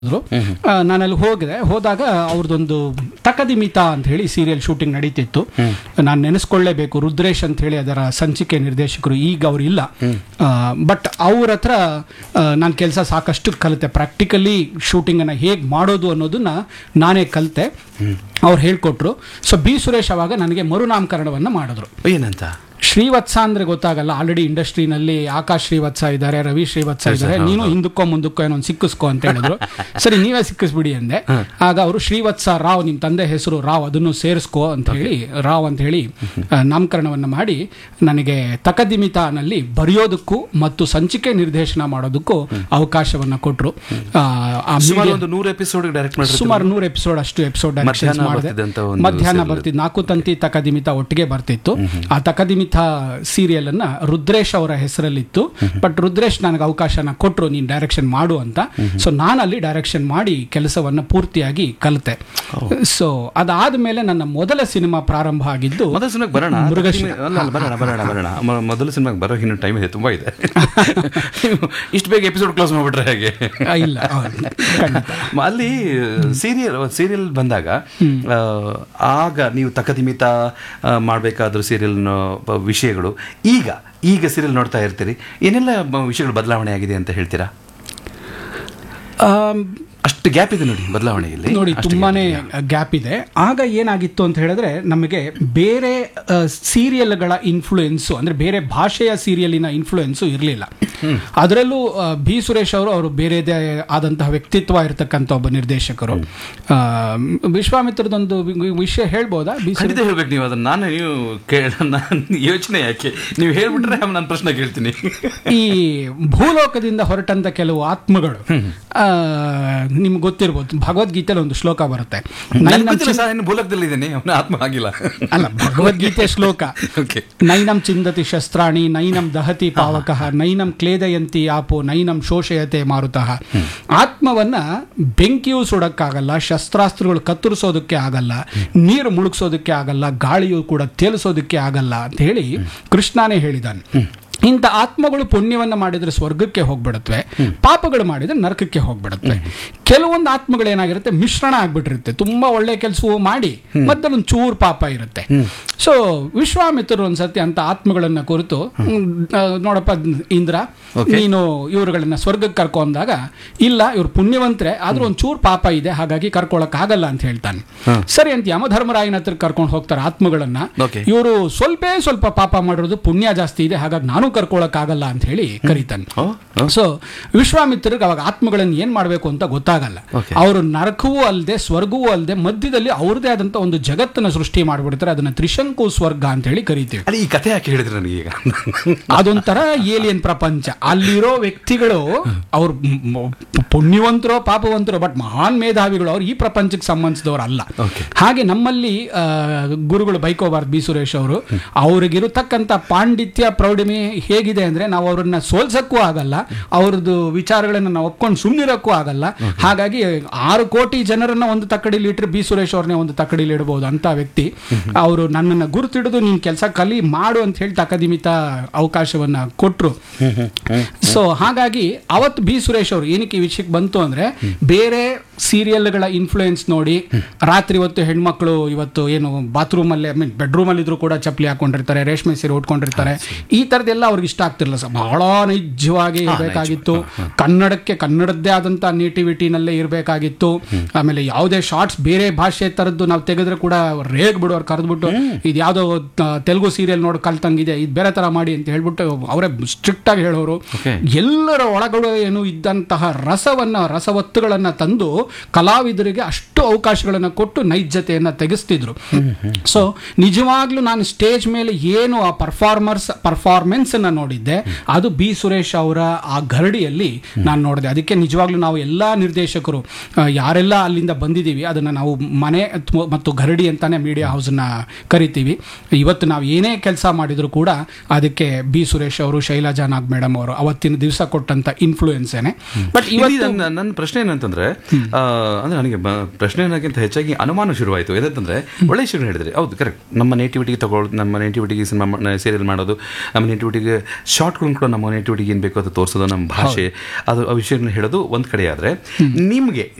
ಮಾಡಿದ್ರು ನಾನು ಅಲ್ಲಿ ಹೋಗಿದೆ ಹೋದಾಗ ಅವ್ರದ್ದೊಂದು ತಕದಿಮಿತ ಅಂತ ಹೇಳಿ ಸೀರಿಯಲ್ ಶೂಟಿಂಗ್ ನಡೀತಿತ್ತು ನಾನು ನೆನೆಸ್ಕೊಳ್ಳೇಬೇಕು ರುದ್ರೇಶ್ ಅಂತ ಹೇಳಿ ಅದರ ಸಂಚಿಕೆ ನಿರ್ದೇಶಕರು ಈಗ ಅವ್ರು ಇಲ್ಲ ಬಟ್ ಅವ್ರ ಹತ್ರ ನಾನು ಕೆಲಸ ಸಾಕಷ್ಟು ಕಲಿತೆ ಪ್ರಾಕ್ಟಿಕಲಿ ಶೂಟಿಂಗನ್ನು ಹೇಗೆ ಮಾಡೋದು ಅನ್ನೋದನ್ನ ನಾನೇ ಕಲಿತೆ ಅವ್ರು ಹೇಳ್ಕೊಟ್ರು ಸೊ ಬಿ ಸುರೇಶ್ ಅವಾಗ ನನಗೆ ಮರುನಾಮಕರಣವನ್ನು ಮಾಡಿದ್ರು ಏನಂತ ಶ್ರೀವತ್ಸ ಅಂದ್ರೆ ಗೊತ್ತಾಗಲ್ಲ ಆಲ್ರೆಡಿ ಇಂಡಸ್ಟ್ರಿನಲ್ಲಿ ಆಕಾಶ್ ಶ್ರೀವತ್ಸ ಇದ್ದಾರೆ ರವಿ ಶ್ರೀವತ್ಸ ಇದ್ದಾರೆ ನೀನು ಹಿಂದಕ್ಕೋ ಮುಂದಕ್ಕೋ ಏನೋ ಒಂದ್ ಸಿಕ್ಕಿಸ್ಕೋ ಅಂತ ಹೇಳಿದ್ರು ಸರಿ ನೀವೇ ಸಿಕ್ಕಿಸ್ಬಿಡಿ ಅಂದೆ ಆಗ ಅವರು ಶ್ರೀವತ್ಸ ರಾವ್ ನಿಮ್ ತಂದೆ ಹೆಸರು ರಾವ್ ಅದನ್ನು ಸೇರಿಸ್ಕೋ ಅಂತ ಹೇಳಿ ರಾವ್ ಅಂತ ಹೇಳಿ ಆ, ನಾಮಕರಣವನ್ನ ಮಾಡಿ ನನಗೆ ತಕದಿಮಿತಾನಲ್ಲಿ ಬರೆಯೋದಕ್ಕೂ ಮತ್ತು ಸಂಚಿಕೆ ನಿರ್ದೇಶನ ಮಾಡೋದಕ್ಕೂ ಅವಕಾಶವನ್ನ ಕೊಟ್ರು ಆ, ಆ ಸುಮಾರು media- ಒಂದು ನೂರು ಎಪಿಸೋಡ್ ಡೈರೆಕ್ಟ್ ಮಾಡಿ ಸುಮಾರು ನೂರು ಎಪಿಸೋಡ್ ಅಷ್ಟು ಎಪಿಸೋಡ್ ಮಧ್ಯಾಹ್ನ ಬರ್ತಿದ್ದಂತ ಒಂದು ಮಧ್ಯಾಹ್ನ serial. ಬರ್ತಿದ್ದು ನಾಲ್ಕು ತಂತಿ ತಕದಿಮಿತ ಒಟ್ಟಿಗೆ ಬರ್ತಿತ್ತು ಆ ತಕದಿಮಿತ ಸೀರಿಯಲ್ ಅನ್ನ ರುದ್ರೇಶ್ ಅವರ ಹೆಸರಲ್ಲಿತ್ತು ಬಟ್ ರುದ್ರೇಶ್ ನನಗೆ ಅವಕಾಶನ ಕೊಟ್ರು ನೀನ್ ಡೈರೆಕ್ಷನ್ ಮಾಡು ಅಂತ ಸೊ ನಾನಲ್ಲಿ ಡೈರೆಕ್ಷನ್ ಮಾಡಿ ಕೆಲಸವನ್ನ ಪೂರ್ತಿಯಾಗಿ ಕಲಿತೆ ಸೊ ಅದಾದ್ಮೇಲೆ ನನ್ನ ಮೊದಲ ಸಿನಿಮಾ ಪ್ರಾರಂಭ ಆಗಿದ್ದು ಮೊದಲ ಸಿನಿಮಾಗೆ ಬರೋಣ ಮೃಗಶಿರ. ಅಲ್ಲ ಅಲ್ಲ, ಬರೋಣ ಬರೋಣ ಬರೋಣ ಮ- ಮೊದಲ ಸಿನಿಮಾಗೆ ಬರೋ ಇನ್ನು ಟೈಮ್ ಇದೆ ತುಂಬಾ ಇದೆ ಇಷ್ಟು ಬೇಗ ಎಪಿಸೋಡ್ ಕ್ಲೋಸ್ ಮಾಡ್ಬಿಟ್ರೆ ಹೇಗೆ ಆ, ಇಲ್ಲ ಹೌದು, ಖಂಡಿತ ಮ- ಅಲ್ಲಿ ಸೀರಿಯಲ್ ಸೀರಿಯಲ್ ಬಂದಾಗ ಆ, ಆಗ ನೀವು ತಕದಿಮಿತ ಮಾಡಬೇಕಾದ್ರೂ ಸೀರಿಯಲ್ ವಿಷಯಗಳು ಈಗ ಈಗ ಸೀರಿಯಲ್ ನೋಡ್ತಾ ಇರ್ತೀರಿ ಏನೆಲ್ಲ ಬ- ವಿಷಯಗಳು ಬದಲಾವಣೆ ಆಗಿದೆ ಅಂತ ಹೇಳ್ತೀರಾ ಆಮ್, ಅಷ್ಟು ಗ್ಯಾಪ್ ಇದೆ ನೋಡಿ ಬದಲಾವಣೆಯಲ್ಲಿ ನೋಡಿ ಅಷ್ಟು ತುಂಬಾನೇ ಗ್ಯಾಪ್ ಇದೆ ಆಗ ಏನಾಗಿತ್ತು ಅಂತ ಹೇಳಿದ್ರೆ ನಮಗೆ ಬೇರೆ ಸೀರಿಯಲ್ಗಳ ಇನ್ಫ್ಲೂಯೆನ್ಸು ಅಂದ್ರೆ ಬೇರೆ ಭಾಷೆಯ ಸೀರಿಯಲಿನ ಇನ್ಫ್ಲೂಯೆನ್ಸು ಇರಲಿಲ್ಲ ಅದರಲ್ಲೂ ಆ, ಬಿ ಸುರೇಶ್ ಅವರು ಅವರು ಬೇರೆದೇ ಆದಂತಹ ವ್ಯಕ್ತಿತ್ವ ಇರತಕ್ಕಂಥ ಒಬ್ಬ ನಿರ್ದೇಶಕರು ಆ, ವಿಶ್ವಾಮಿತ್ರದೊಂದು ವಿ- ವಿಷಯ ಹೇಳ್ಬೋದಾ ಬಿ ಸುರೇಶ್ ಖಂಡಿತ ಹೇಳ್ಬೇಕು ನೀವು ಅದನ್ನ ನಾನು ನೀವು ಕೇಳ ನಾನು ಯೋಚನೆ ಯಾಕೆ ನೀವು ಹೇಳ್ಬಿಟ್ರೆ ನಾನು ಪ್ರಶ್ನೆ ಕೇಳ್ತೀನಿ ಈ ಭೂಲೋಕದಿಂದ ಹೊರಟಂತ ಕೆಲವು ಆತ್ಮಗಳು ಆ, ನಿಮ್ಗೆ ಗೊತ್ತಿರ್ಬೋದು ಭಗವದ್ಗೀತೆಯಲ್ಲಿ ಒಂದು ಶ್ಲೋಕ ಬರುತ್ತೆ ನನಗೆ ನೈನಂ ಗೊತ್ತಿಲ್ಲ ಸರ್ ಇನ್ನು ಭೂಲಕದಲ್ಲಿ ಇದ್ದೇನೆ ಅವನ ಆತ್ಮ ಆಗಿಲ್ಲ ಅಲ್ಲ ಭಗವದ್ಗೀತೆ ಶ್ಲೋಕ ಓಕೆ ನೈನಂ ಚಿಂದತಿ ಶಸ್ತ್ರಾಣಿ ನೈನಂ ದಹತಿ ಪಾವಕಃ ನೈನಂ ಕ್ಲೇದಯಂತಿ ಆಪೋ ನೈನಂ ಶೋಷಯತೆ ಮಾರುತಃ ಆತ್ಮವನ್ನ ಬೆಂಕಿಯೂ ಸುಡಕ್ಕಾಗಲ್ಲ ಶಸ್ತ್ರಾಸ್ತ್ರಗಳು ಕತ್ತರಿಸೋದಕ್ಕೆ ಆಗಲ್ಲ ನೀರು ಮುಳುಗ್ಸೋದಕ್ಕೆ ಆಗಲ್ಲ ಗಾಳಿಯು ಕೂಡ ತೇಲಿಸೋದಕ್ಕೆ ಆಗಲ್ಲ ಅಂತ ಹೇಳಿ ಕೃಷ್ಣನೇ ಹೇಳಿದಾನೆ ಇಂಥ ಆತ್ಮಗಳು ಪುಣ್ಯವನ್ನ ಮಾಡಿದ್ರೆ ಸ್ವರ್ಗಕ್ಕೆ ಹೋಗ್ಬಿಡತ್ವೆ ಪಾಪಗಳು ಮಾಡಿದ್ರೆ ನರಕಕ್ಕೆ ಹೋಗ್ಬಿಡತ್ವೆ ಕೆಲವೊಂದು ಆತ್ಮಗಳು ಏನಾಗಿರುತ್ತೆ ಮಿಶ್ರಣ ಆಗ್ಬಿಟ್ಟಿರುತ್ತೆ ತುಂಬಾ ಒಳ್ಳೆ ಕೆಲಸವೂ ಮಾಡಿ ಮತ್ತಲ್ಲಿ ಒಂದು ಚೂರು ಪಾಪ ಇರುತ್ತೆ ಸೊ ವಿಶ್ವಾಮಿತ್ರರು ಒಂದ್ಸತಿ ಅಂತ ಆತ್ಮಗಳನ್ನ ಕುರಿತು ಹ್ಮ್, ಆ, ನೋಡಪ್ಪ ಇಂದ್ರ ನೀನು ಇವ್ರುಗಳನ್ನ ಸ್ವರ್ಗಕ್ಕೆ ಕರ್ಕೊಂಡಾಗ ಇಲ್ಲ ಇವ್ರು ಪುಣ್ಯವಂತರೆ ಆದ್ರೂ ಒಂದ್ ಚೂರು ಪಾಪ ಇದೆ ಹಾಗಾಗಿ ಕರ್ಕೊಳಕ್ ಆಗಲ್ಲ ಅಂತ ಹೇಳ್ತಾನೆ ಸರಿ ಅಂತ ಯಮಧರ್ಮರಾಯನ ಹತ್ರ ಕರ್ಕೊಂಡು ಹೋಗ್ತಾರೆ ಆತ್ಮಗಳನ್ನ Okay. ಇವರು ಸ್ವಲ್ಪ ಸ್ವಲ್ಪ ಪಾಪ ಮಾಡಿರೋದು ಪುಣ್ಯ ಜಾಸ್ತಿ ಇದೆ ಹಾಗಾಗಿ ನಾನು ಕರ್ಕೊಳಕ್ ಆಗಲ್ಲ ಅಂತ ಹೇಳಿ ಕರೀತಾನೆ ಓ ಓ. ಸೊ ವಿಶ್ವಾಮಿತ್ರರಿಗೆ ಅವಾಗ ಆತ್ಮಗಳನ್ನ ಏನ್ ಮಾಡ್ಬೇಕು ಅಂತ ಗೊತ್ತಾಗಲ್ಲ Okay. ಅವರು ನರಕವೂ ಅಲ್ಲದೆ ಸ್ವರ್ಗವೂ ಅಲ್ಲದೆ ಮಧ್ಯದಲ್ಲಿ ಅವ್ರದೇ ಆದಂತ ಒಂದು ಜಗತ್ತನ್ನ ಸೃಷ್ಟಿ ಮಾಡ್ಬಿಡ್ತಾರೆ ಅದನ್ನ ತ್ರಿಶಂಕು ಸ್ವರ್ಗ ಅಂತ ಹೇಳಿ ಕರಿತೀವಿ ಅಲ್ಲಿ ಈ ಕಥೆ ಯಾಕೆ ಹೇಳಿದ್ರಿ ನನಗೆ ಈಗ ಅದೊಂಥರ ಏಲಿಯನ್ ಪ್ರಪಂಚ ಅಲ್ಲಿರೋ ವ್ಯಕ್ತಿಗಳು ಅವ್ರು ಪುಣ್ಯವಂತರೋ ಪಾಪವಂತರೋ ಬಟ್ ಮಹಾನ್ ಮೇಧಾವಿಗಳು ಅವ್ರು ಈ ಪ್ರಪಂಚಕ್ಕೆ ಸಂಬಂಧಿಸಿದವರು ಅಲ್ಲ Okay. ಹಾಗೆ ನಮ್ಮಲ್ಲಿ ಆ, ಗುರುಗಳು ಬೈಕೋಬಾರ್ದು ಬಿ ಸುರೇಶ್ ಅವರು ಅವ್ರಿಗಿರತಕ್ಕಂಥ ಪಾಂಡಿತ್ಯ ಪ್ರೌಢಿಮೆ ಹೇಗಿದೆ ಅಂದ್ರೆ ನಾವು ಅವ್ರನ್ನ ಸೋಲ್ಸಕ್ಕೂ ಆಗಲ್ಲ ಅವ್ರದ್ದು ವಿಚಾರಗಳನ್ನ ನಾವು ಒಪ್ಕೊಂಡು ಸುಮ್ಮನಿರಕ್ಕೂ ಆಗಲ್ಲ ಹಾಗಾಗಿ ಆರು ಕೋಟಿ ಜನರನ್ನ ಒಂದು ತಕ್ಕಡಿಲಿ ಇಟ್ಟರೆ ಬಿ ಸುರೇಶ್ ಅವ್ರನ್ನೇ ಒಂದು ತಕ್ಕಡಿಲಿ ಇಡಬಹುದು ಅಂತ ವ್ಯಕ್ತಿ ಅವರು ನನ್ನನ್ನು ಗುರುತಿಡಿದು ನೀನ್ ಕೆಲಸ ಕಲಿ ಮಾಡು ಅಂತ ಹೇಳಿ ತಕದಿಮಿತ ಅವಕಾಶವನ್ನ ಕೊಟ್ರು ಸೊ ಹಾಗಾಗಿ ಅವತ್ತು ಬಿ ಸುರೇಶ್ ಅವರು ಏನಕ್ಕೆ ಈ ವಿಷಯಕ್ಕೆ ಬಂತು ಅಂದ್ರೆ ಬೇರೆ ಸೀರಿಯಲ್ಗಳ ಇನ್ಫ್ಲೂಯೆನ್ಸ್ ನೋಡಿ ರಾತ್ರಿ ಹೊತ್ತು ಹೆಣ್ಮಕ್ಳು ಇವತ್ತು ಏನು ಬಾತ್ರೂಮ್ ಅಲ್ಲಿ ಐ ಮೀನ್ ಬೆಡ್ರೂಮ್ ಅಲ್ಲಿ ಇದ್ರು ಕೂಡ ಚಪ್ಪಲಿ ಹಾಕೊಂಡಿರ್ತಾರೆ ರೇಷ್ಮೆ ಸೀರೆ ಉಟ್ಕೊಂಡಿರ್ತಾರೆ ಈ ತರದೆಲ್ಲ ಅವ್ರಿಗೆ ಇಷ್ಟ ಆಗ್ತಿರ್ಲಿಲ್ಲ ಸರ್ ಬಹಳ ನೈಜವಾಗಿ ಇರಬೇಕಾಗಿತ್ತು ಕನ್ನಡಕ್ಕೆ ಕನ್ನಡದ್ದೇ ಆದಂತ ನೇಟಿವಿಟಿನಲ್ಲೇ ಇರಬೇಕಾಗಿತ್ತು ಆಮೇಲೆ ಯಾವುದೇ ಶಾರ್ಟ್ಸ್ ಬೇರೆ ಭಾಷೆ ತರದ್ದು ನಾವು ತೆಗೆದ್ರೆ ಕೂಡ ರೇಗ್ ಬಿಡೋರು ಕರೆದ್ಬಿಟ್ಟು ಇದು ಯಾವುದೋ ತ- ತೆಲುಗು ಸೀರಿಯಲ್ ನೋಡಿ ಕಲ್ತಂಗಿದೆ ಇದು ಬೇರೆ ತರ ಮಾಡಿ ಅಂತ ಹೇಳ್ಬಿಟ್ಟು ಅವರೇ ಸ್ಟ್ರಿಕ್ಟ್ ಆಗಿ ಹೇಳೋರು Okay. ಎಲ್ಲರ ಒಳಗಡೆ ಏನು ಇದ್ದಂತಹ ರಸವನ್ನ ರಸವತ್ತುಗಳನ್ನ ತಂದು ಕಲಾವಿದರಿಗೆ ಅಷ್ಟು ಅವಕಾಶಗಳನ್ನ ಕೊಟ್ಟು ನೈಜತೆಯನ್ನ ತೆಗೆಸ್ತಿದ್ರು ಸೊ ನಿಜವಾಗ್ಲೂ ನಾನು ಸ್ಟೇಜ್ ಮೇಲೆ ಏನು ಆ ಪರ್ಫಾರ್ಮರ್ಸ್ ಪರ್ಫಾರ್ಮೆನ್ಸ್ ಅನ್ನ ನೋಡಿದ್ದೆ ಅದು ಬಿ ಸುರೇಶ್ ಅವರ ಆ ಗರಡಿಯಲ್ಲಿ ನಾನು ನೋಡಿದೆ ಅದಕ್ಕೆ ನಿಜವಾಗ್ಲೂ ನಾವು ಎಲ್ಲಾ ನಿರ್ದೇಶಕರು ಆ, ಯಾರೆಲ್ಲ ಅಲ್ಲಿಂದ ಬಂದಿದ್ದೀವಿ ಅದನ್ನ ನಾವು ಮನೆ ಅಥ್ವಾ- ಮತ್ತು ಗರಡಿ ಅಂತಾನೆ ಮೀಡಿಯಾ ಹೌಸ್ನ ಕರಿತೀವಿ ಇವತ್ತು ನಾವು ಏನೇ ಕೆಲಸ ಮಾಡಿದ್ರು ಕೂಡ ಅದಕ್ಕೆ ಬಿ ಸುರೇಶ್ ಅವರು ಶೈಲಜಾ ನಾಗ್ ಮೇಡಮ್ ಅವರು ಅವತ್ತಿನ ದಿವಸ ಕೊಟ್ಟಂತ ಇನ್ಫ್ಲೂಯೆನ್ಸ್ ಏನೆ ಬಟ್ ಇಲ್ಲಿ ಇವತ್ತು ನನ್ನ ನನ್ನ ಪ್ರಶ್ನೆ ಏನಂತಂದ್ರೆ ಆ, ಅಂದ್ರೆ ನನಗೆ ಬ- ಪ್ರಶ್ನೆ ಅನ್ನೋಕ್ಕಿಂತ ಹೆಚ್ಚಾಗಿ ಅನುಮಾನ ಶುರುವಾಯಿತು ಏನಂತಂದ್ರೆ ಒಳ್ಳೆ ವಿಷಯ ಹೇಳಿದ್ರಿ ಹೌದು ಕರೆಕ್ಟ್ ನಮ್ಮ ನೇಟಿವಿಟಿಗೆ ತಗೊಳ್ ನಮ್ಮ ನೇಟಿವಿಟಿಗೆ ಸಿನಿಮಾ ಸೀರಿಯಲ್ ಮಾಡೋದು ನಮ್ಮ ನೇಟಿವಿಟಿಗೆ ಶಾರ್ಟ್ಗಳನ್ನು ಕೂಡ ನಮ್ಮ ನೇಟಿವಿಟಿಗೆ ಏನು ಬೇಕೋ ಅದು ತೋರಿಸೋದು ನಮ್ಮ ಭಾಷೆ ಅದು ಆ ವಿಷಯಗಳನ್ನ ಹೇಳೋದು ಒಂದು ಕಡೆ ಆದರೆ ನಿಮಗೆ